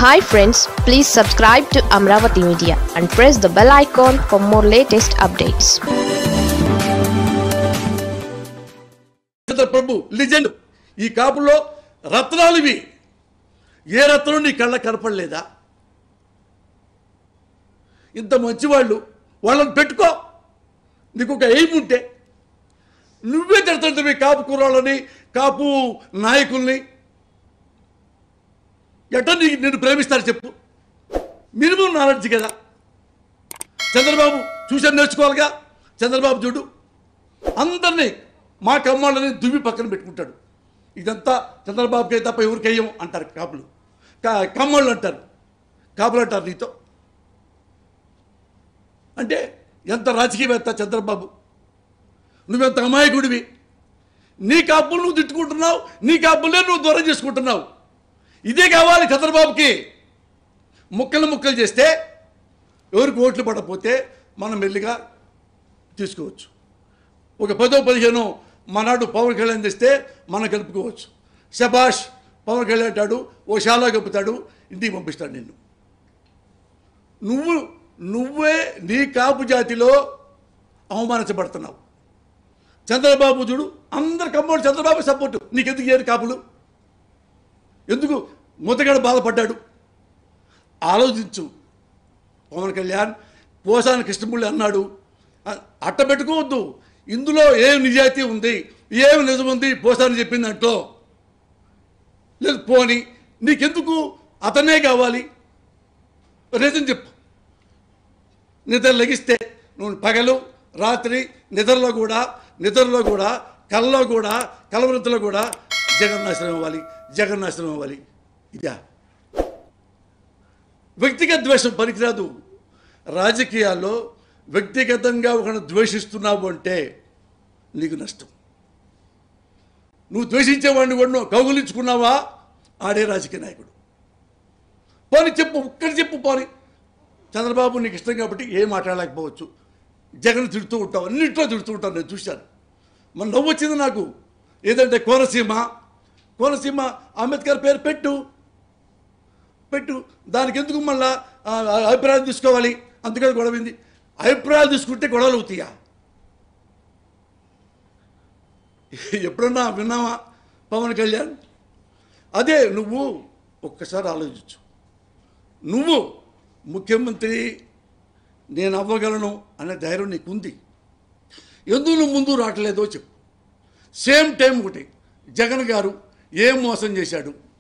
hi friends please subscribe to Amaravati media and press the bell icon for more latest updates Chandra Prabhu legend ఈ కాపుల్లో రత్నాలు ఇవి ఏ రత్నం నీ కళ్ళ కనపడలేదా ఇంత మంచివాళ్ళు వాళ్ళని పెట్టుకో నీకు ఒక ఎయిమ్ ఉంటే నువ్వే తిడుతుంటే కాపు కుర్రాళ్ళని కాపు నాయకుల్ని ఎట్లా నీకు నేను ప్రేమిస్తారు చెప్పు మినిమం నాలెడ్జ్ కదా చంద్రబాబు చూసాను నేర్చుకోవాలిగా చంద్రబాబు చూడు అందరినీ మా కమ్మాళ్ళని దువ్వి పక్కన పెట్టుకుంటాడు ఇదంతా చంద్రబాబుకి తప్ప ఎవరికి వేయం అంటారు కాపులు కా- కమ్మళ్ళు అంటారు కాపులు అంటారు నీతో అంటే ఎంత రాజకీయవేత్త చంద్రబాబు నువ్వెంత అమాయకుడివి నీ కాపులు నువ్వు తిట్టుకుంటున్నావు నీ కాపులే నువ్వు దూరం చేసుకుంటున్నావు ఇదే కావాలి చంద్రబాబుకి ముక్కలు ముక్కలు చేస్తే ఎవరికి ఓట్లు పడకపోతే మనం మెల్లిగా తీసుకోవచ్చు ఒక పదో పదిహేను మనాడు పవన్ కళ్యాణ్ తెస్తే మనం కలుపుకోవచ్చు శబాష్ పవన్ కళ్యాణ్ అంటాడు ఓ శాలా కప్పుతాడు ఇంటికి పంపిస్తాడు నిన్ను నువ్వు నువ్వే నీ కాపు జాతిలో అవమానించబడుతున్నావు చంద్రబాబు చూడు అందరు కమ్మోడు చంద్రబాబు సపోర్టు నీకెందుకు చేయరు కాపులు ఎందుకు ముతగడ బాధపడ్డాడు ఆలోచించు పవన్ కళ్యాణ్ పోసాని కృష్ణమూర్తి అన్నాడు అ- అట్ట పెట్టుకోవద్దు ఇందులో ఏం నిజాయితీ ఉంది ఏం నిజం ఉంది పోసాని చెప్పింది అంటో లేదు పోని నీకెందుకు అతనే కావాలి రీజన్ చెప్పు నిద్ర లెగిస్తే నువ్వు పగలు రాత్రి నిద్రలో కూడా నిద్రలో కూడా కళ్ళలో కూడా కలవృత్తిలో కూడా జగన్నాశనం అవ్వాలి జగన్నాశనం అవ్వాలి ఇదా వ్యక్తిగత ద్వేషం పనికిరాదు రాజకీయాల్లో వ్యక్తిగతంగా ఒకరిని ద్వేషిస్తున్నావు అంటే నీకు నష్టం నువ్వు ద్వేషించేవాడిని కూడా నువ్వు కౌగులించుకున్నావా ఆడే రాజకీయ నాయకుడు పోనీ చెప్పు ఒక్కటి చెప్పు పోనీ చంద్రబాబు నీకు ఇష్టం కాబట్టి ఏం మాట్లాడలేకపోవచ్చు జగన్ తిడుతూ ఉంటావు అన్నింటిలో తిడుతూ ఉంటాను నేను చూశాను మన నవ్వు వచ్చింది నాకు ఏదంటే కోనసీమ కోనసీమ అంబేద్కర్ పేరు పెట్టు పెట్టు దానికి ఎందుకు మళ్ళా ఆ, ఆ, అభిప్రాయాలు తీసుకోవాలి అందుకని గొడవైంది అభిప్రాయాలు తీసుకుంటే గొడవలు అవుతాయా ఎప్పుడన్నా విన్నావా పవన్ కళ్యాణ్ అదే నువ్వు ఒక్కసారి ఆలోచించు నువ్వు ముఖ్యమంత్రి నేను అవ్వగలను అనే ధైర్యం నీకుంది ఎందుకు నువ్వు ముందు రావట్లేదో చెప్పు సేమ్ టైం ఒకటి జగన్ గారు ఏం మోసం చేశాడు